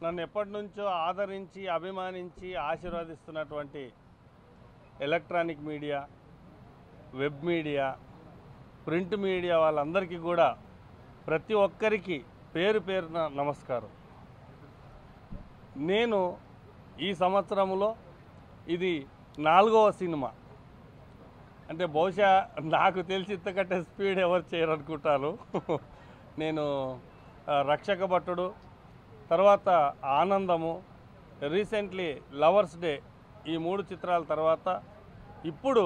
నన్ను ఎప్పటి నుంచో ఆదరించి అభిమానించి ఆశీర్వదిస్తున్నటువంటి electronic media web media print media వాళ్ళందరికీ కూడా ప్రతి ఒక్కరికి పేరు పేరున నమస్కారం నేను ఈ సంవత్సరంలో ఇది నాలుగవ సినిమా అంటే బహుశా నాకు తెలిసి ఇంతకంటే స్పీడ్ ఎవరు చేయరనుకుంటాను నేను ఆ, రక్షక భట్టుడు తర్వాత ఆనందము రీసెంట్లీ లవర్స్ డే ఈ మూడు చిత్రాల తర్వాత ఇప్పుడు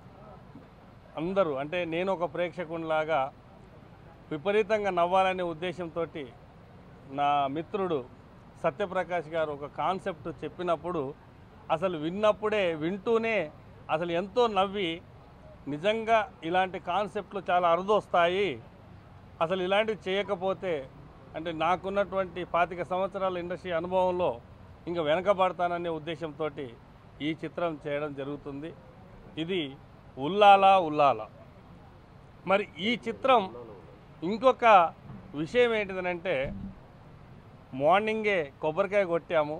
అందరూ అంటే నేను ఒక ప్రేక్షకునిలాగా విపరీతంగా నవ్వాలనే ఉద్దేశంతో నా మిత్రుడు సత్యప్రకాష్ గారు ఒక కాన్సెప్ట్ చెప్పినప్పుడు అసలు విన్నప్పుడే వింటూనే అసలు ఎంతో నవ్వి నిజంగా ఇలాంటి కాన్సెప్ట్లు చాలా అరుదొస్తాయి అసలు ఇలాంటివి చేయకపోతే అంటే నాకున్నటువంటి పాతిక సంవత్సరాల ఇండస్ట్రీ అనుభవంలో ఇంకా వెనకబడతాననే ఉద్దేశంతో ఈ చిత్రం చేయడం జరుగుతుంది ఇది ఉల్లాల ఉల్లాల మరి ఈ చిత్రం ఇంకొక విషయం ఏంటిదనంటే మార్నింగే కొబ్బరికాయ కొట్టాము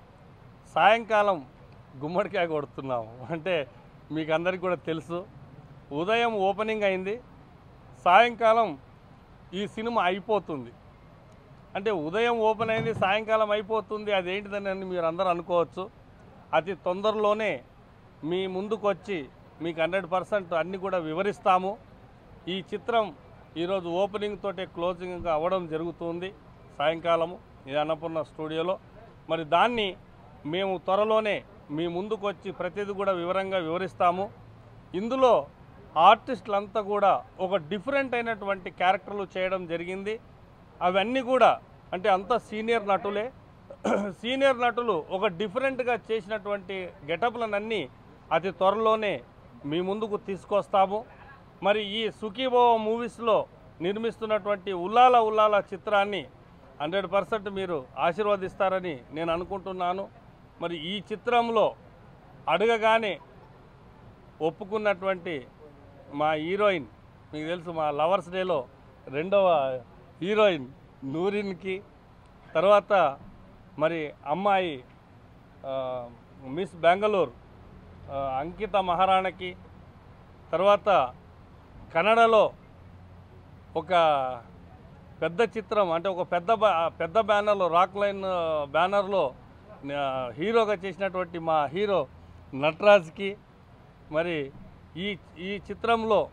సాయంకాలం గుమ్మడికాయ కొడుతున్నాము అంటే మీకు అందరికీ కూడా తెలుసు ఉదయం ఓపెనింగ్ అయింది సాయంకాలం ఈ సినిమా అయిపోతుంది అంటే ఉదయం ఓపెన్ అయింది సాయంకాలం అయిపోతుంది అదేంటిదని మీరు అందరూ అనుకోవచ్చు అతి తొందరలోనే మీ ముందుకు వచ్చి మీకు హండ్రెడ్ పర్సెంట్ అన్నీ కూడా వివరిస్తాము ఈ చిత్రం ఈరోజు ఓపెనింగ్ తోటే క్లోజింగ్ అవ్వడం జరుగుతుంది సాయంకాలము ఈ అన్నపూర్ణ స్టూడియోలో మరి దాన్ని మేము త్వరలోనే మీ ముందుకు వచ్చి ప్రతిదీ కూడా వివరంగా వివరిస్తాము ఇందులో ఆర్టిస్టులంతా కూడా ఒక డిఫరెంట్ అయినటువంటి క్యారెక్టర్లు చేయడం జరిగింది అవన్నీ కూడా అంటే అంత సీనియర్ నటులే సీనియర్ నటులు ఒక డిఫరెంట్గా చేసినటువంటి గెటప్లనన్నీ అతి త్వరలోనే మీ ముందుకు తీసుకొస్తాము మరి ఈ సుఖీభవ మూవీస్లో నిర్మిస్తున్నటువంటి ఉల్లాల ఉల్లాల చిత్రాన్ని హండ్రెడ్ పర్సెంట్ మీరు ఆశీర్వదిస్తారని నేను అనుకుంటున్నాను మరి ఈ చిత్రంలో అడగగానే ఒప్పుకున్నటువంటి మా హీరోయిన్ మీకు తెలుసు మా లవర్స్ డేలో రెండవ హీరోయిన్ నూరిన్కి తర్వాత మరి అమ్మాయి ఆ, మిస్ బెంగళూరు ఆ, అంకిత మహారాణకి తర్వాత కన్నడలో ఒక పెద్ద చిత్రం అంటే ఒక పెద్ద బా పెద్ద బ్యానర్లో రాక్ లైన్ ఆ, బ్యానర్లో ఆ, హీరోగా చేసినటువంటి మా హీరో నటరాజ్కి మరి ఈ ఈ చిత్రంలో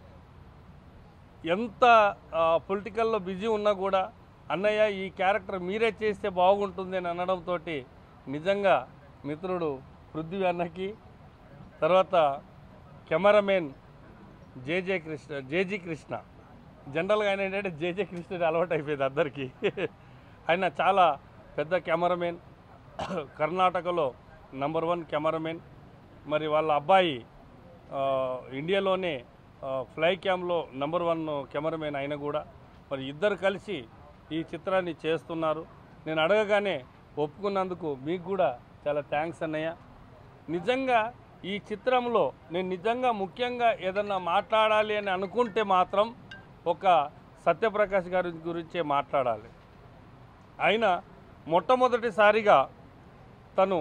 ఎంత పొలిటికల్లో బిజీ ఉన్నా కూడా అన్నయ్య ఈ క్యారెక్టర్ మీరే చేస్తే బాగుంటుంది అని అనడంతో నిజంగా మిత్రుడు పృథ్వీ అన్నకి తర్వాత cameraman JJ Krishna JG Krishna జనరల్గా ఆయన ఏంటంటే జేజే కృష్ణ అలవాటు అయిపోయింది అందరికీ ఆయన చాలా పెద్ద కెమెరామెన్ కర్ణాటకలో నంబర్ వన్ కెమెరామెన్ మరి వాళ్ళ అబ్బాయి ఆ, ఇండియాలోనే ఆ, ఫ్లై క్యామ్లో నంబర్ వన్ కెమెరామెన్ ఆయన కూడా మరి ఇద్దరు కలిసి ఈ చిత్రాన్ని చేస్తున్నారు నేను అడగగానే ఒప్పుకున్నందుకు మీకు కూడా చాలా థ్యాంక్స్ అన్నయ్య నిజంగా ఈ చిత్రంలో నేను నిజంగా ముఖ్యంగా ఏదన్నా మాట్లాడాలి అని అనుకుంటే మాత్రం ఒక సత్యప్రకాష్ గారి గురించే మాట్లాడాలి ఆయన మొట్టమొదటిసారిగా తను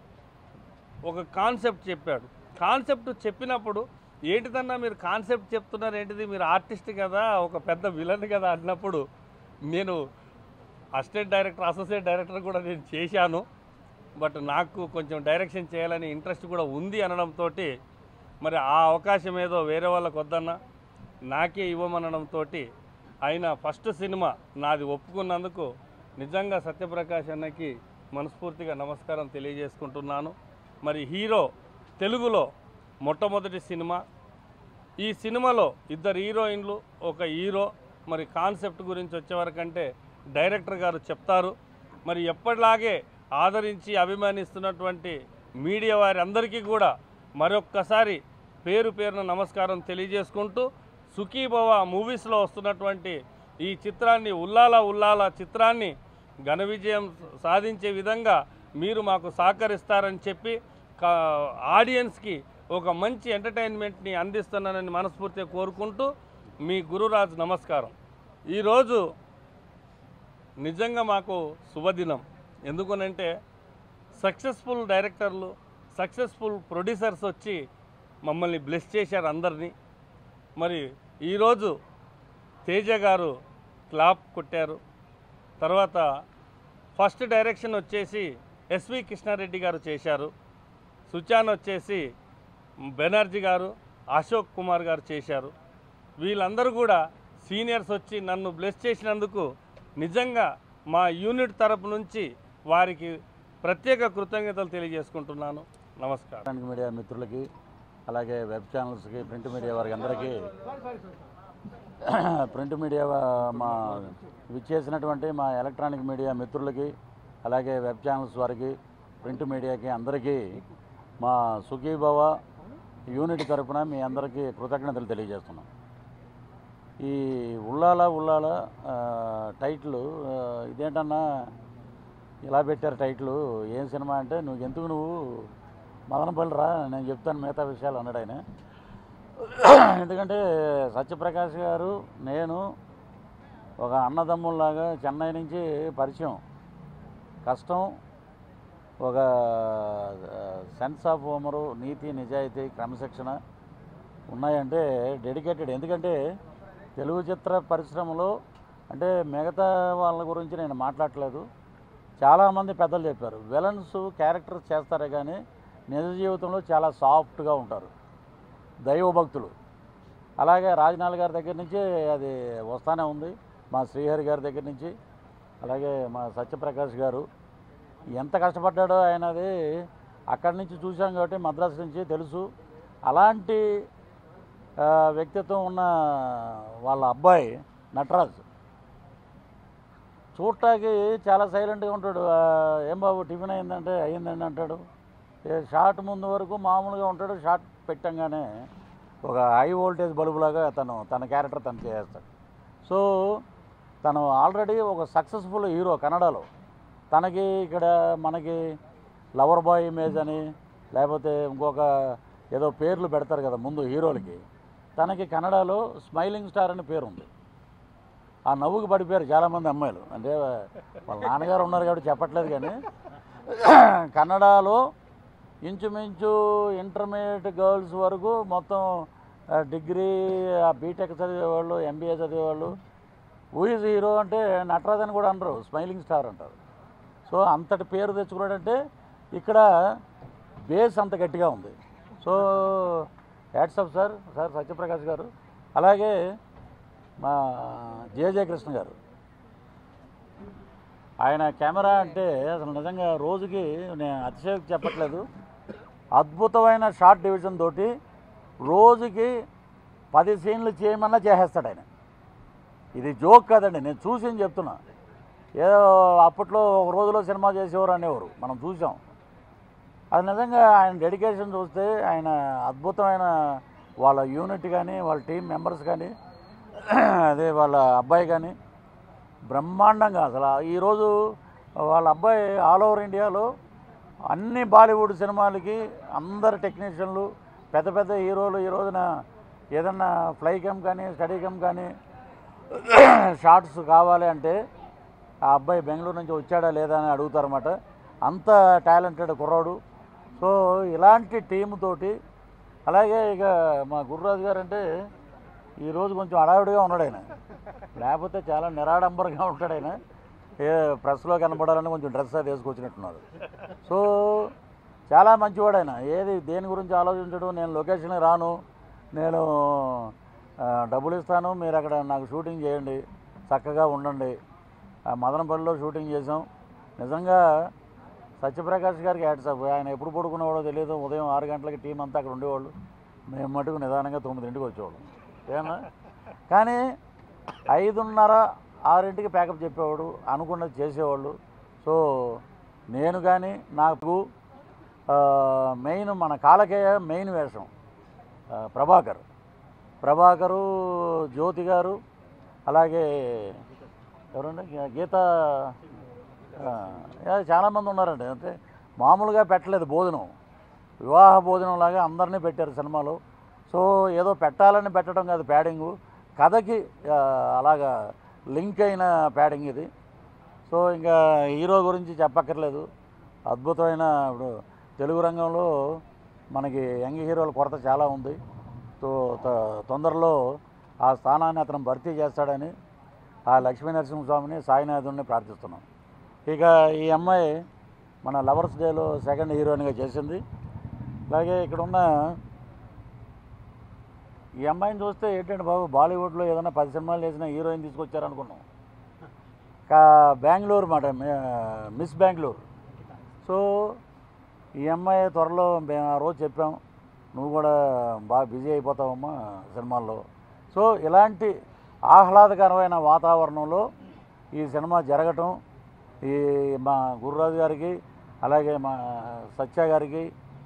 ఒక కాన్సెప్ట్ చెప్పాడు కాన్సెప్ట్ చెప్పినప్పుడు ఏంటిదన్నా మీరు కాన్సెప్ట్ చెప్తున్నారు ఏంటిది మీరు ఆర్టిస్ట్ కదా ఒక పెద్ద విలన్ కదా అన్నప్పుడు నేను అసిస్టెంట్ డైరెక్టర్ అసోసియేట్ డైరెక్టర్ కూడా నేను చేశాను బట్ నాకు కొంచెం డైరెక్షన్ చేయాలని ఇంట్రెస్ట్ కూడా ఉంది అనడంతో మరి ఆ అవకాశం ఏదో వేరే వాళ్ళకి వద్దన్నా నాకే ఇవ్వమనడంతో ఆయన ఫస్ట్ సినిమా నాది ఒప్పుకున్నందుకు నిజంగా సత్యప్రకాష్ అన్నకి మనస్ఫూర్తిగా నమస్కారం తెలియజేసుకుంటున్నాను మరి హీరో తెలుగులో మొట్టమొదటి సినిమా ఈ సినిమాలో ఇద్దరు హీరోయిన్లు ఒక హీరో మరి కాన్సెప్ట్ గురించి వచ్చేవరకంటే డైరెక్టర్ గారు చెప్తారు మరి ఎప్పటిలాగే ఆదరించి అభిమానిస్తున్నటువంటి మీడియా వారి అందరికీ కూడా మరొక్కసారి పేరు పేరున నమస్కారం తెలియజేసుకుంటూ సుఖీభవ మూవీస్లో వస్తున్నటువంటి ఈ చిత్రాన్ని ఉల్లాల ఉల్లాల చిత్రాన్ని ఘన విజయం సాధించే విధంగా మీరు మాకు సహకరిస్తారని చెప్పి కా- ఆడియన్స్కి ఒక మంచి ఎంటర్టైన్మెంట్ని అందిస్తున్నానని మనస్ఫూర్తిగా కోరుకుంటూ మీ గురురాజు నమస్కారం ఈరోజు నిజంగా మాకు శుభదినం ఎందుకనంటే సక్సెస్ఫుల్ డైరెక్టర్లు సక్సెస్ఫుల్ ప్రొడ్యూసర్స్ వచ్చి మమ్మల్ని బ్లెస్ చేశారు అందరినీ మరి ఈరోజు తేజ గారు క్లాప్ కొట్టారు తర్వాత ఫస్ట్ డైరెక్షన్ వచ్చేసి ఎస్వి కృష్ణారెడ్డి గారు చేశారు సుచాన్ వచ్చేసి బెనర్జీ గారు అశోక్ కుమార్ గారు చేశారు వీళ్ళందరూ కూడా సీనియర్స్ వచ్చి నన్ను బ్లెస్ చేసినందుకు నిజంగా మా యూనిట్ తరపు నుంచి వారికి ప్రత్యేక కృతజ్ఞతలు తెలియజేసుకుంటున్నాను నమస్కారం ఎలక్ట్రానిక్ మీడియా మిత్రులకి అలాగే వెబ్ ఛానల్స్కి ప్రింట్ మీడియా వారికి అందరికీ ప్రింట్ మీడియా వా- మా విచ్చేసినటువంటి మా ఎలక్ట్రానిక్ మీడియా మిత్రులకి అలాగే వెబ్ ఛానల్స్ వారికి ప్రింట్ మీడియాకి అందరికీ మా సుఖీభవ యూనిట్ తరపున మీ అందరికీ కృతజ్ఞతలు తెలియజేస్తున్నాం ఈ ఉల్లాల ఉల్లాల ఆ, టైటిల్ ఆ, ఇదేంటన్నా ఇలా పెట్టారు టైటిల్ ఏం సినిమా అంటే నువ్వు ఎందుకు నువ్వు మదనపల్లి రా నేను చెప్తాను మిగతా విషయాలు అన్నాడు ఆయన ఎందుకంటే సత్యప్రకాష్ గారు నేను ఒక అన్నదమ్ముల్లాగా చెన్నై నుంచి పరిచయం కష్టం ఒక సెన్స్ ఆఫ్ హోమరు నీతి నిజాయితీ క్రమశిక్షణ ఉన్నాయంటే డెడికేటెడ్ ఎందుకంటే తెలుగు చిత్ర పరిశ్రమలో అంటే మిగతా వాళ్ళ గురించి నేను మాట్లాడట్లేదు చాలామంది పెద్దలు చెప్పారు విలన్స్ క్యారెక్టర్స్ చేస్తారే కానీ నిజ జీవితంలో చాలా సాఫ్ట్గా ఉంటారు దైవభక్తులు అలాగే రాజనాల్ గారి దగ్గర నుంచి అది వస్తానే ఉంది మా శ్రీహరి గారి దగ్గర నుంచి అలాగే మా సత్యప్రకాష్ గారు ఎంత కష్టపడ్డాడో ఆయన అది అక్కడి నుంచి చూసాం కాబట్టి మద్రాసు నుంచి తెలుసు అలాంటి ఆ, వ్యక్తిత్వం ఉన్న వాళ్ళ అబ్బాయి నటరాజ్ చూడటానికి చాలా సైలెంట్గా ఉంటాడు ఆ, ఏం బాబు టిఫిన్ అయిందంటే అయిందండి అంటాడు ఏ షార్ట్ ముందు వరకు మామూలుగా ఉంటాడు షార్ట్ పెట్టంగానే ఒక హై వోల్టేజ్ బల్బులాగా తను తన క్యారెక్టర్ తను చేస్తాడు సో తను ఆల్రెడీ ఒక సక్సెస్ఫుల్ హీరో కన్నడలో తనకి ఇక్కడ మనకి లవర్ బాయ్ ఇమేజ్ అని లేకపోతే ఇంకొక ఏదో పేర్లు పెడతారు కదా ముందు హీరోలకి తనకి కన్నడలో స్మైలింగ్ స్టార్ అని పేరు ఉంది ఆ నవ్వుకి పడిపోయారు చాలామంది అమ్మాయిలు అంటే వాళ్ళ నాన్నగారు ఉన్నారు కాబట్టి చెప్పట్లేదు కానీ కన్నడలో ఇంచుమించు ఇంటర్మీడియట్ గర్ల్స్ వరకు మొత్తం ఆ, డిగ్రీ ఆ బీటెక్ చదివేవాళ్ళు ఎంబీఏ చదివేవాళ్ళు ఊయిజ్ హీరో అంటే నటరాజ్ అని కూడా అనరు స్మైలింగ్ స్టార్ అంటారు సో అంతటి పేరు తెచ్చుకున్నాడంటే ఇక్కడ బేస్ అంత గట్టిగా ఉంది so hats off sir sir Satyaprakash గారు అలాగే మా జేజే కృష్ణ గారు ఆయన కెమెరా అంటే అసలు నిజంగా రోజుకి నేను అతిశయోక్తి చెప్పట్లేదు అద్భుతమైన షార్ట్ డివిజన్ తోటి రోజుకి పది సీన్లు చేయమన్నా చేసేస్తాడు ఆయన ఇది జోక్ కాదండి నేను చూసి చెప్తున్నా ఏదో అప్పట్లో ఒక రోజులో సినిమా చేసేవారు అనేవారు మనం చూసాం అది నిజంగా ఆయన డెడికేషన్ చూస్తే ఆయన అద్భుతమైన వాళ్ళ యూనిట్ కానీ వాళ్ళ టీం మెంబర్స్ కానీ అదే వాళ్ళ అబ్బాయి కానీ బ్రహ్మాండంగా అసలు ఈరోజు వాళ్ళ అబ్బాయి ఆల్ ఓవర్ ఇండియాలో అన్ని బాలీవుడ్ సినిమాలకి అందరు టెక్నీషియన్లు పెద్ద పెద్ద హీరోలు ఈ రోజున ఏదన్నా ఫ్లై కమ్ కానీ స్టడీ కమ్ కానీ షార్ట్స్ కావాలి అంటే ఆ అబ్బాయి బెంగళూరు నుంచి వచ్చాడా లేదా అని అడుగుతారన్నమాట అంత టాలెంటెడ్ కుర్రాడు సో ఇలాంటి టీము తోటి అలాగే ఇక మా గురురాజు గారు అంటే ఈరోజు కొంచెం హడావిడిగా ఉన్నాడు ఆయన లేకపోతే చాలా నిరాడంబరంగా ఉంటాడు ఆయన ఏ ప్రెస్లో కనపడాలని కొంచెం డ్రెస్ అది వేసుకొచ్చినట్టున్నారు సో చాలా మంచివాడు ఆయన ఏది దేని గురించి ఆలోచించడు నేను లొకేషన్కి రాను నేను ఆ, డబ్బులు ఇస్తాను మీరు అక్కడ నాకు షూటింగ్ చేయండి చక్కగా ఉండండి ఆ మదనపల్లిలో షూటింగ్ చేసాం నిజంగా సత్యప్రకాష్ గారికి హ్యాట్సాప్ ఆయన ఎప్పుడు పడుకునేవాడో తెలియదు ఉదయం ఆరు గంటలకి టీం అంతా అక్కడ ఉండేవాళ్ళు మేము మటుకు నిదానంగా తొమ్మిదింటికి వచ్చేవాళ్ళం ఏమన్నా కానీ ఐదున్నర ఆరింటికి ప్యాకప్ చెప్పేవాడు అనుకున్నది చేసేవాళ్ళు సో నేను కానీ నాకు ఆ, మెయిన్ మన కాలకేయ మెయిన్ వేషం ఆ, ప్రభాకర్ ప్రభాకరు జ్యోతి గారు అలాగే ఎవరండి గీ- గీత ఆ, యా, చాలామంది ఉన్నారండి అంటే మామూలుగా పెట్టలేదు భోజనం వివాహ భోజనం లాగా అందరినీ పెట్టారు సినిమాలో సో ఏదో పెట్టాలని పెట్టడం కాదు ప్యాడింగు కథకి ఆ, అలాగా లింక్ అయిన ప్యాడింగ్ ఇది సో ఇంకా హీరో గురించి చెప్పక్కర్లేదు అద్భుతమైన ఇప్పుడు తెలుగు రంగంలో మనకి యంగ్ హీరోల కొరత చాలా ఉంది సో త- తొందరలో ఆ స్థానాన్ని అతను భర్తీ చేస్తాడని ఆ లక్ష్మీ నరసింహస్వామిని సాయినాథుని ప్రార్థిస్తున్నాం ఇక ఈ అమ్మాయి మన లవర్స్ డేలో సెకండ్ హీరోయిన్గా చేసింది అలాగే ఇక్కడ ఉన్న ఈ అమ్మాయిని చూస్తే ఏంటంటే బాబు బాలీవుడ్లో ఏదైనా పది సినిమాలు చేసిన హీరోయిన్ తీసుకొచ్చారనుకున్నాం కా బెంగళూరు మాట మిస్ బెంగళూరు సో ఈ అమ్మాయి త్వరలో మేము ఆ రోజు చెప్పాం నువ్వు కూడా బాగా బిజీ అయిపోతావమ్మా సినిమాల్లో సో ఇలాంటి ఆహ్లాదకరమైన వాతావరణంలో ఈ సినిమా జరగటం ఈ మా గురురాజు గారికి అలాగే మా సత్య గారికి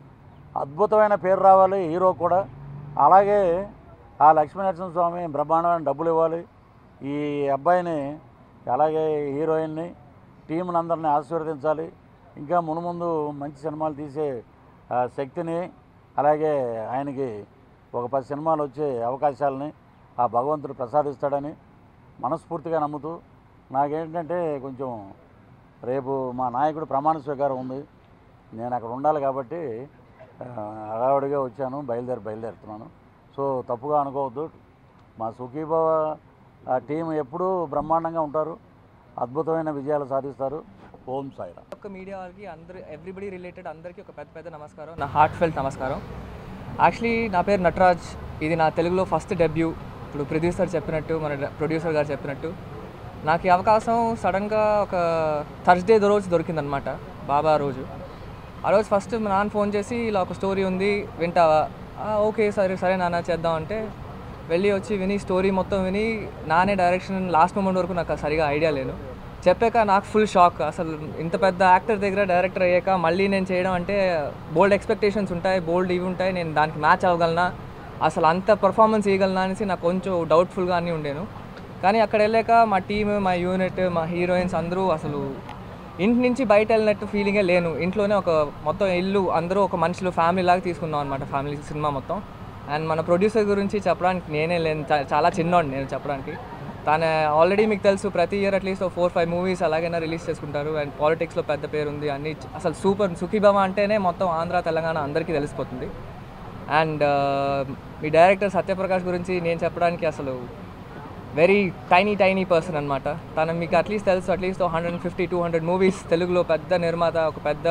అద్భుతమైన పేరు రావాలి హీరో కూడా అలాగే ఆ లక్ష్మీనరసింహ స్వామి బ్రహ్మాండమైన డబ్బులు ఇవ్వాలి ఈ అబ్బాయిని అలాగే హీరోయిన్ని టీంని అందరిని ఆశీర్వదించాలి ఇంకా మునుముందు మంచి సినిమాలు తీసే ఆ, శక్తిని అలాగే ఆయనకి ఒక పది సినిమాలు వచ్చే అవకాశాలని ఆ భగవంతుడు ప్రసాదిస్తాడని మనస్ఫూర్తిగా నమ్ముతూ నాకేంటంటే కొంచెం రేపు మా నాయకుడు ప్రమాణ స్వీకారం ఉంది నేను అక్కడ ఉండాలి కాబట్టి ఆ, హడావుడిగా వచ్చాను బయలుదేరి బయలుదేరుతున్నాను సో తప్పుగా అనుకోవద్దు మా సుఖీభావ ఆ టీం ఎప్పుడూ బ్రహ్మాండంగా ఉంటారు అద్భుతమైన విజయాలు సాధిస్తారు ఓం సాయిరా ఒక్క మీడియా వాళ్ళకి అందరు ఎవ్రీబడి రిలేటెడ్ అందరికీ ఒక పెద్ద పెద్ద నమస్కారం నా హార్ట్ ఫెల్ట్ నమస్కారం యాక్చువల్లీ నా పేరు నటరాజ్ ఇది నా తెలుగులో ఫస్ట్ డెబ్యూ ఇప్పుడు ప్రొడ్యూసర్ చెప్పినట్టు మన ప్రొడ్యూసర్ గారు చెప్పినట్టు నాకు ఈ అవకాశం సడన్గా ఒక థర్స్డే రోజు దొరికిందనమాట బాబా రోజు ఆ రోజు ఫస్ట్ మా నాన్న ఫోన్ చేసి ఇలా ఒక స్టోరీ ఉంది వింటావా "ఆ, ఓకే సరే సరే నాన్న చేద్దాం అంటే వెళ్ళి వచ్చి విని స్టోరీ మొత్తం విని నానే డైరెక్షన్ లాస్ట్ మూమెంట్ వరకు నాకు సరిగా ఐడియా లేదు చెప్పాక నాకు ఫుల్ షాక్ అసలు ఇంత పెద్ద యాక్టర్ దగ్గర డైరెక్టర్ అయ్యాక మళ్ళీ నేను చేయడం అంటే బోల్డ్ ఎక్స్పెక్టేషన్స్ ఉంటాయి బోల్డ్ ఇవి ఉంటాయి నేను దానికి మ్యాచ్ అవ్వగలనా అసలు అంత పర్ఫార్మెన్స్ ఇవ్వగలనా అనేసి నాకు కొంచెం డౌట్ఫుల్గా అన్నీ ఉండేను కానీ అక్కడ వెళ్ళాక మా టీమ్ మా యూనిట్ మా హీరోయిన్స్ అందరూ అసలు ఇంటి నుంచి బయట వెళ్ళినట్టు ఫీలింగే లేను ఇంట్లోనే ఒక మొత్తం ఇల్లు అందరూ ఒక మనుషులు ఫ్యామిలీ లాగా తీసుకున్నాం అనమాట ఫ్యామిలీ సినిమా మొత్తం అండ్ మన ప్రొడ్యూసర్ గురించి చెప్పడానికి నేనే లేను చా- చాలా చిన్నోడు నేను చెప్పడానికి తను ఆల్రెడీ మీకు తెలుసు ప్రతి year at least four five movies అలాగైనా రిలీజ్ చేసుకుంటారు అండ్ పాలిటిక్స్లో పెద్ద పేరు ఉంది అన్ని చ- అసలు సూపర్ సుఖీభామ అంటేనే మొత్తం ఆంధ్ర తెలంగాణ అందరికీ తెలిసిపోతుంది అండ్ మీ డైరెక్టర్ సత్యప్రకాష్ గురించి నేను చెప్పడానికి అసలు వెరీ టైనీ టైనీ పర్సన్ అనమాట తను మీకు అట్లీస్ట్ తెలుసు at least hundred fifty two hundred movies తెలుగులో పెద్ద నిర్మాత ఒక పెద్ద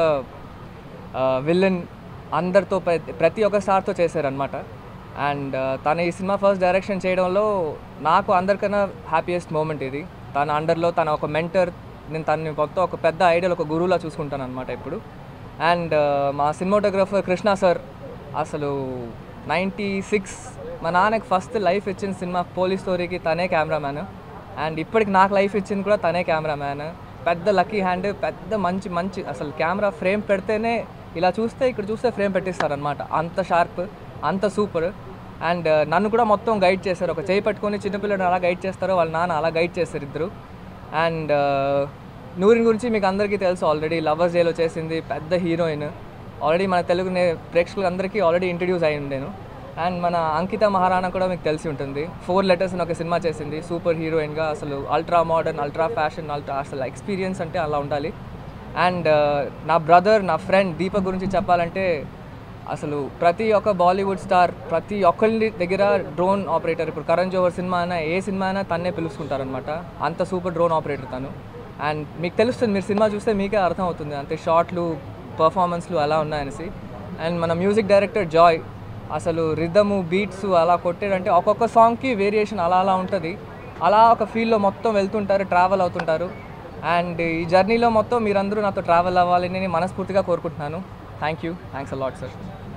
విలన్ అందరితో ప్రతి- ప్రతి ఒక్క స్టార్తో చేశారనమాట అండ్ తన ఈ సినిమా ఫస్ట్ డైరెక్షన్ చేయడంలో నాకు అందరికన్నా హ్యాపీయెస్ట్ మూమెంట్ ఇది తన అండర్లో తన ఒక మెంటర్ నేను తనని మొత్తం ఒక పెద్ద ఐడియల్ ఒక గురువులా చూసుకుంటాను అనమాట ఇప్పుడు అండ్ మా సినిమాటోగ్రఫర్ కృష్ణ సార్ అసలు నైంటీ సిక్స్ మా నాన్నకి ఫస్ట్ లైఫ్ ఇచ్చిన సినిమా పోలీస్ స్టోరీకి తనే కెమెరామ్యాన్ అండ్ ఇప్పటికి నాకు లైఫ్ ఇచ్చింది కూడా తనే కెమెరామ్యాన్ పెద్ద లక్కీ హ్యాండ్ పెద్ద మంచి మంచి అసలు కెమెరా ఫ్రేమ్ పెడితేనే ఇలా చూస్తే ఇక్కడ చూస్తే ఫ్రేమ్ పెట్టిస్తారనమాట అంత షార్ప్ అంత సూపర్ అండ్ నన్ను కూడా మొత్తం గైడ్ చేశారు ఒక చేయి పట్టుకొని చిన్నపిల్లడు అలా గైడ్ చేస్తారో వాళ్ళ నాన్న అలా గైడ్ చేశారు ఇద్దరు అండ్ నూరిన్ గురించి మీకు అందరికీ తెలుసు ఆల్రెడీ లవర్స్ డేలో చేసింది పెద్ద హీరోయిన్ ఆల్రెడీ మన తెలుగు నే- ప్రేక్షకులందరికీ ఆల్రెడీ ఇంట్రడ్యూస్ అయి ఉండేను అండ్ మన అంకిత మహారాణా కూడా మీకు తెలిసి ఉంటుంది ఫోర్ లెటర్స్ అని ఒక సినిమా చేసింది సూపర్ హీరోయిన్గా అసలు ultra modern ultra fashion ultra అసలు ఎక్స్పీరియన్స్ అంటే అలా ఉండాలి అండ్ నా బ్రదర్ నా ఫ్రెండ్ దీపక్ గురించి చెప్పాలంటే అసలు ప్రతి ఒక్క బాలీవుడ్ స్టార్ ప్రతి ఒక్కరి దగ్గర డ్రోన్ ఆపరేటర్ ఇప్పుడు కరణ్ జోహర్ సినిమా అయినా ఏ సినిమా అయినా తన్నే పిలుచుకుంటారనమాట అంత సూపర్ డ్రోన్ ఆపరేటర్ తను అండ్ మీకు తెలుస్తుంది మీరు సినిమా చూస్తే మీకే అర్థం అవుతుంది అంతే షార్ట్లు పర్ఫార్మెన్స్లు అలా ఉన్నాయనేసి అండ్ మన మ్యూజిక్ డైరెక్టర్ జాయ్ అసలు రిథము బీట్స్ అలా కొట్టాడంటే ఒక్కొక్క సాంగ్కి వేరియేషన్ అలా అలా ఉంటుంది అలా ఒక ఫీల్డ్లో మొత్తం వెళ్తుంటారు ట్రావెల్ అవుతుంటారు అండ్ ఈ జర్నీలో మొత్తం మీరందరూ నాతో ట్రావెల్ అవ్వాలని నేను మనస్ఫూర్తిగా కోరుకుంటున్నాను thank you thanks a lot sir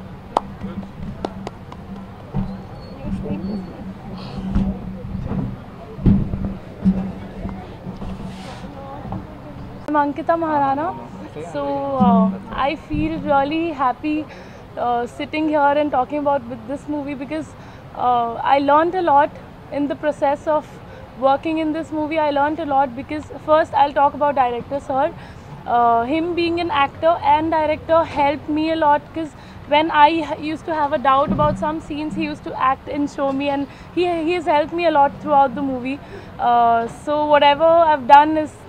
I'm Ankita Maharana. So uh, I feel really happy uh, sitting here and talking about with this movie because uh, I learned a lot in the process of working in this movie. I learned a lot because first I'll talk about director sir. Uh, him being an actor and director helped me a lot because when I h- used to have a doubt about some scenes, he used to act and show me, and he, he has helped me a lot throughout the movie. Uh, so, whatever I've done is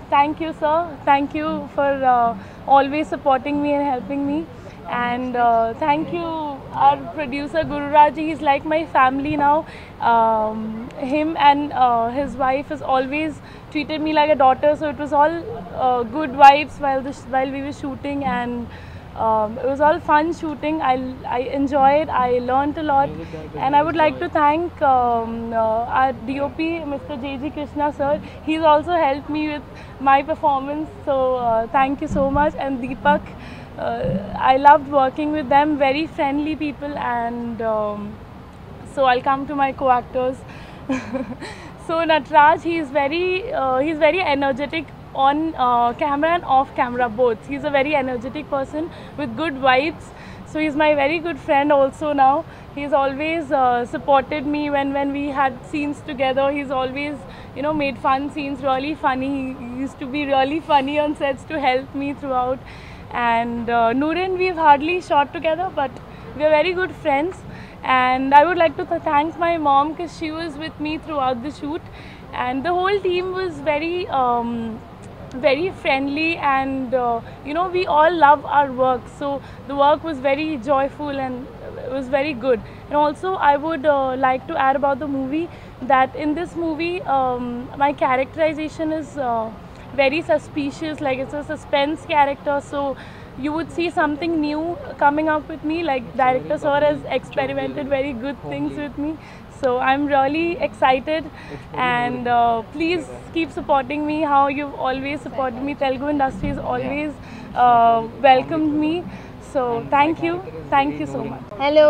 thank you, sir. Thank you for uh, always supporting me and helping me. And uh, thank you, our producer Guru Raj. He's like my family now. Um, him and uh, his wife has always treated me like a daughter. So it was all uh, good vibes while this while we were shooting, and um, it was all fun shooting. I I enjoyed. I learned a lot, and I would like to thank um, uh, our DOP, Mr. JG Krishna sir. He's also helped me with my performance. So uh, thank you so much, and Deepak. Uh, I loved working with them. Very friendly people, and um, so I'll come to my co-actors. so Natraj, he's very uh, he's very energetic on uh, camera and off camera both. He's a very energetic person with good vibes. So he's my very good friend also now. He's always uh, supported me when when we had scenes together. He's always you know made fun scenes really funny. He used to be really funny on sets to help me throughout. And uh, Noorin, we've hardly shot together, but we're very good friends. And I would like to th- thank my mom because she was with me throughout the shoot, and the whole team was very. Um, very friendly and uh, you know we all love our work so the work was very joyful and it was very good and also i would uh, like to add about the movie that in this movie um, my characterization is uh, very suspicious like it's a suspense character so you would see something new coming up with me like director sir has experimented very good things with me so i'm really excited and uh, please keep supporting me how you've always supported me telugu industry has always uh, welcomed me so thank you thank you so much Hello.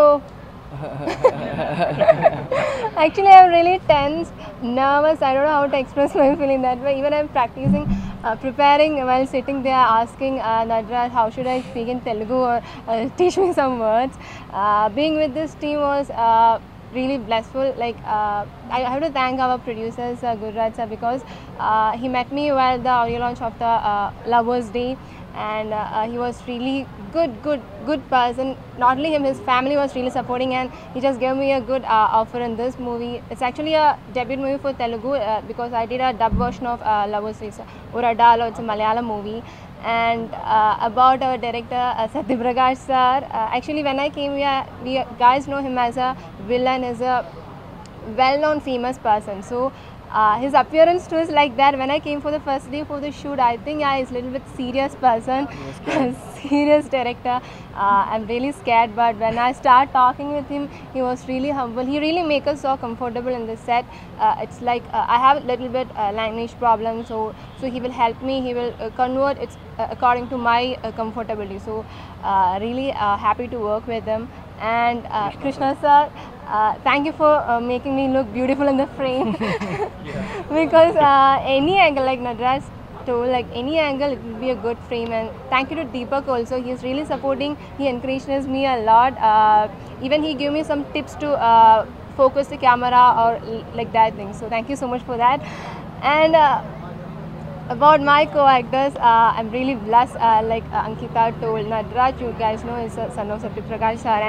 Actually, I'm really tense, nervous. I don't know how to express my feeling that way. Even I'm practicing, uh, preparing while sitting there, asking uh, Nadraj, how should I speak in Telugu or uh, teach me some words. Uh, being with this team was uh, really blissful. Like uh, I have to thank our producers, uh, Gurraj sir, because uh, he met me while the audio launch of the uh, Lovers Day, and uh, uh, he was really good, good, good person. Not only him, his family was really supporting, and he just gave me a good uh, offer in this movie. It's actually a debut movie for Telugu uh, because I did a dub version of uh, Lovers Day, Uradalo. It's a Malayalam movie. And uh, about our director uh, Satyaprakash sir, uh, actually when I came here, we guys know him as a villain, as a well-known famous person. So uh, his appearance too is like that. When I came for the first day for the shoot, I think yeah, he's a little bit serious person, serious director. Uh, I'm really scared, but when I start talking with him, he was really humble. He really make us so comfortable in the set. Uh, it's like uh, I have a little bit uh, language problem, so so he will help me. He will uh, convert it uh, according to my uh, comfortability. So uh, really uh, happy to work with him. And uh, Krishna sir, uh, thank you for uh, making me look beautiful in the frame. because uh, any angle, like Nadraj told, like any angle, it will be a good frame. And thank you to Deepak also. He is really supporting. He encourages me a lot. Uh, even he gave me some tips to uh, focus the camera or l- like that thing. So thank you so much for that. And uh, about my co-actors, uh, I'm really blessed. Uh, like uh, Ankita told, Nadraj, you guys know, is a son of Satyaprakash sir,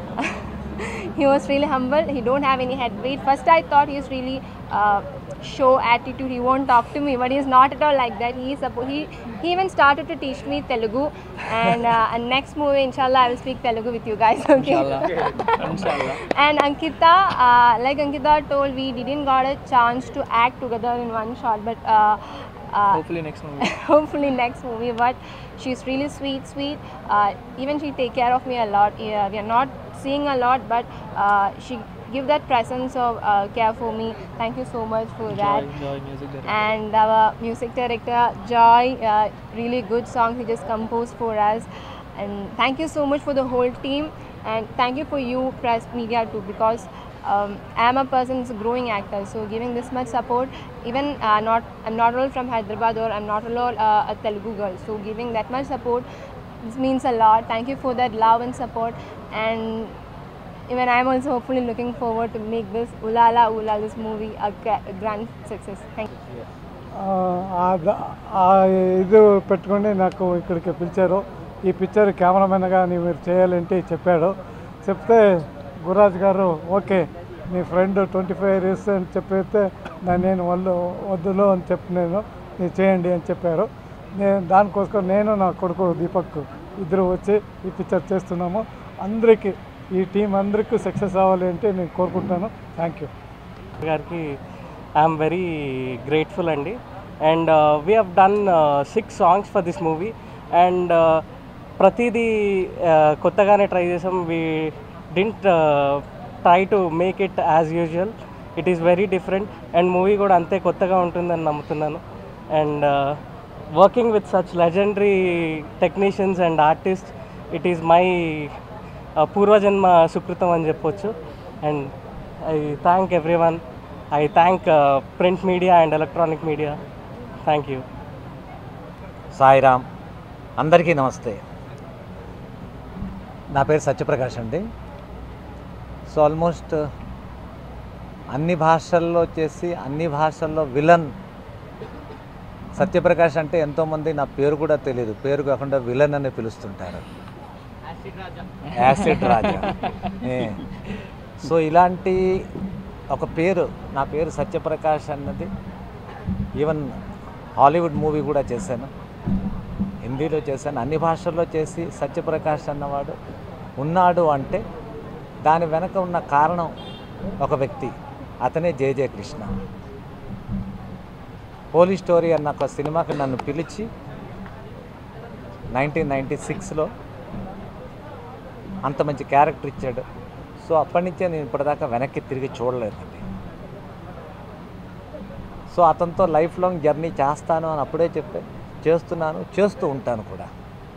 and he was really humble. He don't have any head weight. First, I thought he was really uh, show attitude. He won't talk to me, but he's not at all like that. He is suppo- he he even started to teach me Telugu, and, uh, and next movie, inshallah, I will speak Telugu with you guys. Okay. And Ankita, uh, like Ankita told, we didn't got a chance to act together in one shot, but uh, uh, Hopefully next movie. hopefully next movie. But she's really sweet, sweet. Uh, even she take care of me a lot. Yeah, we are not seeing a lot, but uh, she give that presence of uh, care for me. Thank you so much for that Joy, Joy Music Director. and our music director Joy, uh, really good song he just composed for us. And thank you so much for the whole team, and thank you for you press media too because um, I am a person who's a growing actor, so giving this much support, even uh, not I'm not all from Hyderabad or I'm not all uh, a Telugu girl, so giving that much support this means a lot. Thank you for that love and support, and even I'm also hopefully looking forward to make this Ulala Ula this movie a gra- a grand success. Thank you. ఆ, ఆ the- ఆ ఇది పెట్టుకొని నాకు ఇక్కడికి పిలిచారు ఈ picture కెమెరామెన్గా నీ మీరు చేయాలంటే చెప్పాడు చెప్తే గురాజ్ గారు ఓకే నీ ఫ్రెండ్ ట్వంటీ ఫైవ్ ఇయర్స్ అని చెప్పితే నా నేను వాళ్ళు వద్దులు అని చెప్పి నేను ఇది చేయండి అని చెప్పారు నేను దానికోసం నేను నా కొడుకు దీపక్ ఇద్దరు వచ్చి ఈ పిక్చర్ చేస్తున్నాము అందరికీ ఈ టీం అందరికీ సక్సెస్ అవ్వాలి అంటే నేను కోరుకుంటున్నాను థ్యాంక్ యూ గారికి ఐఎమ్ వెరీ గ్రేట్ఫుల్ అండి and we have done six songs for this movie and ప్రతిదీ uh, కొత్తగానే ట్రై చేసాం we didn't try to make it as usual it is very different and movie కూడా అంతే కొత్తగా ఉంటుందని నమ్ముతున్నాను and working with such legendary technicians and artist it is my పూర్వజన్మ సుకృతం అని చెప్పొచ్చు and I thank everyone I thank print media and electronic media thank you Sairam అందరికీ నమస్తే నా పేరు సత్యప్రకాష్ అండి సో ఆల్మోస్ట్ అన్ని భాషల్లో వచ్చేసి అన్ని భాషల్లో విలన్ సత్యప్రకాష్ అంటే ఎంతోమంది నా పేరు కూడా తెలియదు పేరు కాకుండా విలన్ అని పిలుస్తుంటారు యాసిడ్ రాజా ఏ. సో ఇలాంటి ఒక పేరు నా పేరు సత్యప్రకాష్ అన్నది ఈవెన్ హాలీవుడ్ మూవీ కూడా చేశాను హిందీలో చేశాను అన్ని భాషల్లో చేసి సత్యప్రకాష్ అన్నవాడు ఉన్నాడు అంటే దాని వెనక ఉన్న కారణం ఒక వ్యక్తి అతనే జే కృష్ణ పోలీస్ స్టోరీ అన్న ఒక సినిమాకి నన్ను పిలిచి నైన్టీన్ నైంటీ సిక్స్లో అంత మంచి క్యారెక్టర్ ఇచ్చాడు సో అప్పటి నుంచే నేను ఇప్పటిదాకా వెనక్కి తిరిగి చూడలేదండి సో అతనితో లైఫ్ లాంగ్ జర్నీ చేస్తాను అని అప్పుడే చెప్పే చేస్తున్నాను చేస్తూ ఉంటాను కూడా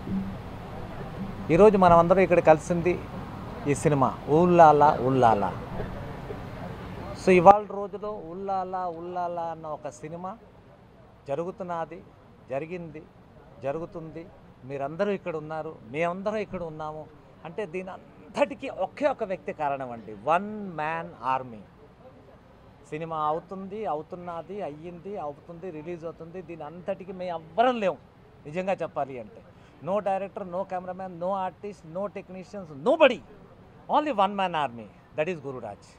ఈరోజు మనం అందరం ఇక్కడ కలిసింది ఈ సినిమా ఊల్లాలా ఉల్లాలా సో ఇవాళ రోజులో ఉల్లాలా ఉల్లాలా అన్న ఒక సినిమా జరుగుతున్నది జరిగింది జరుగుతుంది మీరందరూ ఇక్కడ ఉన్నారు మేమందరం ఇక్కడ ఉన్నాము అంటే దీని అంతటికీ ఒకే ఒక వ్యక్తి కారణం అండి వన్ మ్యాన్ ఆర్మీ సినిమా అవుతుంది అవుతున్నది అయ్యింది అవుతుంది రిలీజ్ అవుతుంది దీని అంతటికి మేము ఎవ్వరం లేవు నిజంగా చెప్పాలి అంటే no director no cameraman no artist no technicians nobody only one man army that is Gururaj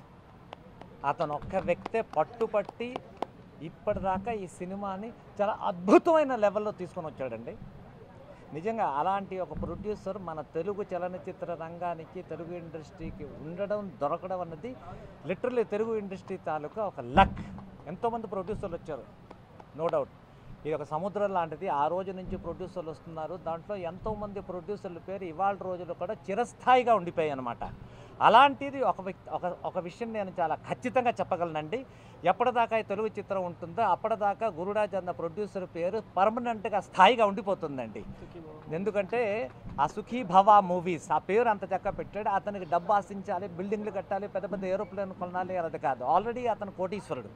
అతను ఒక్క వ్యక్తే పట్టుపట్టి ఇప్పటిదాకా ఈ సినిమాని చాలా అద్భుతమైన లెవెల్లో తీసుకొని వచ్చాడండి నిజంగా అలాంటి ఒక ప్రొడ్యూసర్ మన తెలుగు చలనచిత్ర రంగానికి తెలుగు ఇండస్ట్రీకి ఉండడం దొరకడం అన్నది లిటరల్లీ తెలుగు ఇండస్ట్రీ తాలూకా ఒక లక్ ఎంతోమంది ప్రొడ్యూసర్లు వచ్చారు నో డౌట్ ఇది ఒక సముద్రం లాంటిది ఆ రోజు నుంచి ప్రొడ్యూసర్లు వస్తున్నారు దాంట్లో ఎంతోమంది ప్రొడ్యూసర్ల పేరు ఇవాళ రోజులు కూడా చిరస్థాయిగా ఉండిపోయాయి అనమాట అలాంటిది ఒక వ్యక్తి ఒక ఒక విషయం నేను చాలా ఖచ్చితంగా చెప్పగలనండి ఎప్పటిదాకా ఈ తెలుగు చిత్రం ఉంటుందో అప్పటిదాకా గురురాజ్ అన్న ప్రొడ్యూసర్ పేరు పర్మనెంట్గా స్థాయిగా ఉండిపోతుందండి ఎందుకంటే ఆ సుఖీ భవ మూవీస్ ఆ పేరు అంత చక్కగా పెట్టాడు అతనికి డబ్బు ఆశించాలి బిల్డింగ్లు కట్టాలి పెద్ద పెద్ద ఏరోప్లేన్ కొనాలి అన్నది కాదు ఆల్రెడీ అతను కోటీశ్వరుడు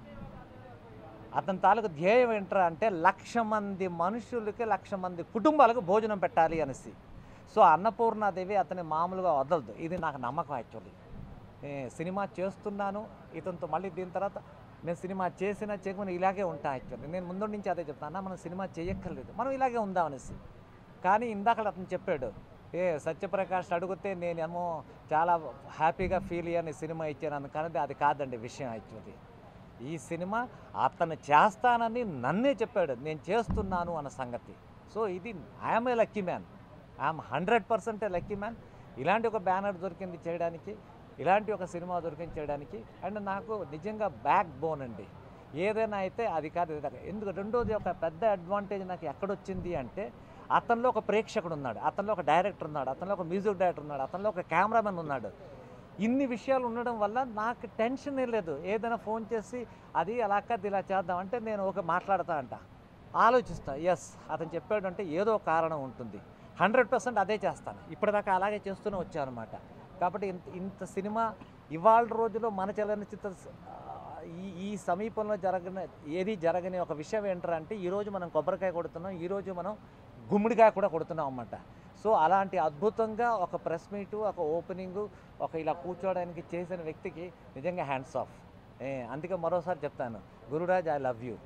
అతని తాలూకు ధ్యేయం ఏంట్రా అంటే లక్ష మంది మనుషులకి లక్ష మంది కుటుంబాలకు భోజనం పెట్టాలి అనేసి సో అన్నపూర్ణాదేవి అతని మామూలుగా వదలదు ఇది నాకు నమ్మకం యాక్చువల్లీ సినిమా చేస్తున్నాను ఇతనితో మళ్ళీ దీని తర్వాత నేను సినిమా చేసినా చేయకుండా ఇలాగే ఉంటా యాక్చువల్లీ నేను ముందు నుంచి అదే చెప్తాను అన్న మనం సినిమా చేయక్కర్లేదు మనం ఇలాగే ఉందాం అనేసి కానీ ఇందాక అతను చెప్పాడు ఏ సత్యప్రకాష్ అడిగితే నేనేమో చాలా హ్యాపీగా ఫీల్ అయ్యాను సినిమా ఇచ్చాను కానీ అది కాదండి విషయం యాక్చువల్లీ ఈ సినిమా అతను చేస్తానని నన్నే చెప్పాడు నేను చేస్తున్నాను అన్న సంగతి సో ఇది I'm a lucky man I'm hundred percent a lucky man ఇలాంటి ఒక బ్యానర్ దొరికింది చేయడానికి ఇలాంటి ఒక సినిమా దొరికింది చేయడానికి అండ్ నాకు నిజంగా బ్యాక్ బోన్ అండి ఏదైనా అయితే అది కాదు ఇది కాదు. ఎందుకు రెండోది ఒక పెద్ద అడ్వాంటేజ్ నాకు ఎక్కడొచ్చింది అంటే అతనిలో ఒక ప్రేక్షకుడు ఉన్నాడు అతనిలో ఒక డైరెక్టర్ ఉన్నాడు అతనిలో ఒక మ్యూజిక్ డైరెక్టర్ ఉన్నాడు అతనిలో ఒక కెమెరామెన్ ఉన్నాడు ఇన్ని విషయాలు ఉండడం వల్ల నాకు టెన్షన్ ఏం లేదు ఏదైనా ఫోన్ చేసి అది అలా కాదు ఇలా చేద్దాం అంటే నేను ఒక మాట్లాడతా అంట ఆలోచిస్తా ఎస్ అతను చెప్పాడు అంటే ఏదో కారణం ఉంటుంది హండ్రెడ్ పర్సెంట్ అదే చేస్తాను ఇప్పటిదాకా అలాగే చేస్తూనే వచ్చాను అనమాట కాబట్టి ఇంత ఇంత సినిమా ఇవాళ రోజులో మన చలనచిత్ర స- ఈ ఈ సమీపంలో జరగని ఏది జరగని ఒక విషయం ఏంటంటే అంటే ఈరోజు మనం కొబ్బరికాయ కొడుతున్నాం ఈరోజు మనం గుమ్మడికాయ కూడా కొడుతున్నాం అన్నమాట సో అలాంటి అద్భుతంగా ఒక ప్రెస్ మీటు ఒక ఓపెనింగు ఒక ఇలా కూర్చోవడానికి చేసిన వ్యక్తికి నిజంగా హ్యాండ్స్ ఆఫ్ అందుకే మరోసారి చెప్తాను Gururaj I love you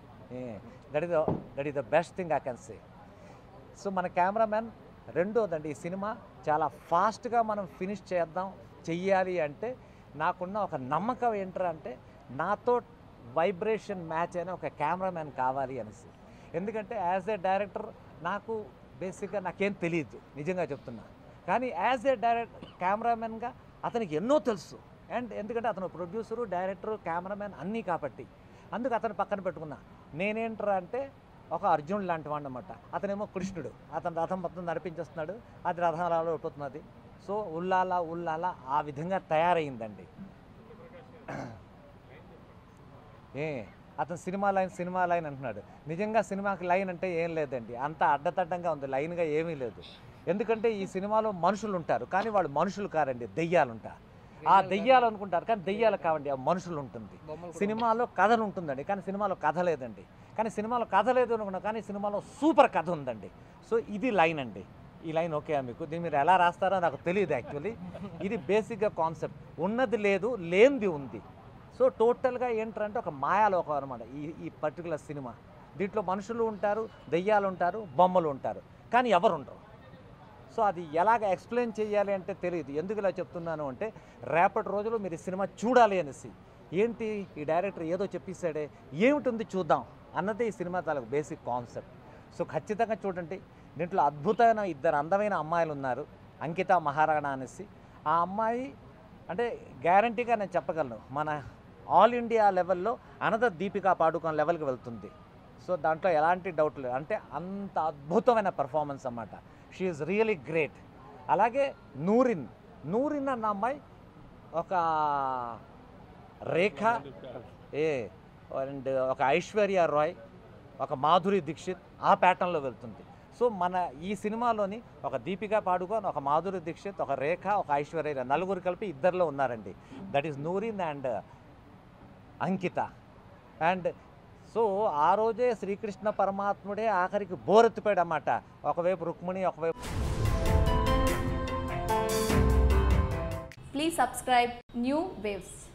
that is that is the best thing I can say so మన కెమెరామ్యాన్ రెండోదండి ఈ సినిమా చాలా ఫాస్ట్గా మనం ఫినిష్ చేద్దాం చెయ్యాలి అంటే నాకున్న ఒక నమ్మకం ఏంట్రా అంటే నాతో వైబ్రేషన్ మ్యాచ్ అయిన ఒక కెమెరామ్యాన్ కావాలి అనేసి ఎందుకంటే యాజ్ ఏ డైరెక్టర్ నాకు బేసిక్గా నాకేం తెలియదు నిజంగా చెప్తున్నా కానీ యాజ్ ఏ డైరెక్ట్ కెమెరామెన్గా అతనికి ఎన్నో తెలుసు అండ్ ఎందుకంటే అతను ప్రొడ్యూసరు డైరెక్టరు కెమెరామెన్ అన్నీ కాబట్టి అందుకు అతను పక్కన పెట్టుకున్నా నేనేంట్రా అంటే ఒక అర్జునుడు లాంటి వాడు అనమాట అతనేమో కృష్ణుడు అతను రథం మొత్తం నడిపించేస్తున్నాడు అది రథాలలో అయిపోతున్నది సో ఉల్లాల ఉల్లాల ఆ విధంగా తయారైందండి ఏ అతను సినిమా లైన్ సినిమా లైన్ అంటున్నాడు నిజంగా సినిమాకి లైన్ అంటే ఏం లేదండి అంత అడ్డతడ్డంగా ఉంది లైన్గా ఏమీ లేదు ఎందుకంటే ఈ సినిమాలో మనుషులు ఉంటారు కానీ వాళ్ళు మనుషులు కారండి దెయ్యాలు ఉంటారు ఆ దెయ్యాలు అనుకుంటారు కానీ దెయ్యాలు కావండి ఆ మనుషులు ఉంటుంది సినిమాలో కథలు ఉంటుందండి కానీ సినిమాలో కథ లేదండి కానీ సినిమాలో కథ లేదు అనుకున్నా కానీ సినిమాలో సూపర్ కథ ఉందండి సో ఇది లైన్ అండి ఈ లైన్ ఓకే మీకు దీన్ని మీరు ఎలా రాస్తారో నాకు తెలియదు యాక్చువల్లీ ఇది బేసిక్గా కాన్సెప్ట్ ఉన్నది లేదు లేనిది ఉంది సో టోటల్గా ఏంటంటే ఒక మాయాలోకం అనమాట ఈ ఈ పర్టికులర్ సినిమా దీంట్లో మనుషులు ఉంటారు దెయ్యాలు ఉంటారు బొమ్మలు ఉంటారు కానీ ఎవరు ఉండరు సో అది ఎలాగ ఎక్స్ప్లెయిన్ చేయాలి అంటే తెలియదు ఎందుకు ఇలా చెప్తున్నాను అంటే రేపటి రోజులు మీరు ఈ సినిమా చూడాలి అనేసి ఏంటి ఈ డైరెక్టర్ ఏదో చెప్పేశాడే ఏమిటి చూద్దాం అన్నదే ఈ సినిమా తాలూకు బేసిక్ కాన్సెప్ట్ సో ఖచ్చితంగా చూడండి దీంట్లో అద్భుతమైన ఇద్దరు అందమైన అమ్మాయిలు ఉన్నారు అంకిత మహారాణా అనేసి ఆ అమ్మాయి అంటే గ్యారంటీగా నేను చెప్పగలను మన ఆల్ ఇండియా లెవెల్లో అనద దీపికా పాడుకోన్ లెవెల్కి వెళ్తుంది సో దాంట్లో ఎలాంటి డౌట్ లేదు అంటే అంత అద్భుతమైన పెర్ఫార్మెన్స్ అన్నమాట షీ ఈజ్ రియలీ గ్రేట్ అలాగే నూరిన్ నూరిన్ అన్న అమ్మాయి ఒక రేఖ ఏ అండ్ ఒక ఐశ్వర్య రాయ్ ఒక మాధురి దీక్షిత్ ఆ ప్యాటర్న్లో వెళ్తుంది సో మన ఈ సినిమాలోని ఒక దీపికా పాడుకోన్ ఒక మాధురి దీక్షిత్ ఒక రేఖ ఒక ఐశ్వర్య రాయ్ నలుగురు కలిపి ఇద్దరిలో ఉన్నారండి that is Noorin and Ankita and so ఆ రోజే శ్రీకృష్ణ పరమాత్ముడే ఆఖరికి బోరెత్తిపోయాడు అన్నమాట ఒకవైపు రుక్మిణి ఒకవైపు Please subscribe New Waves.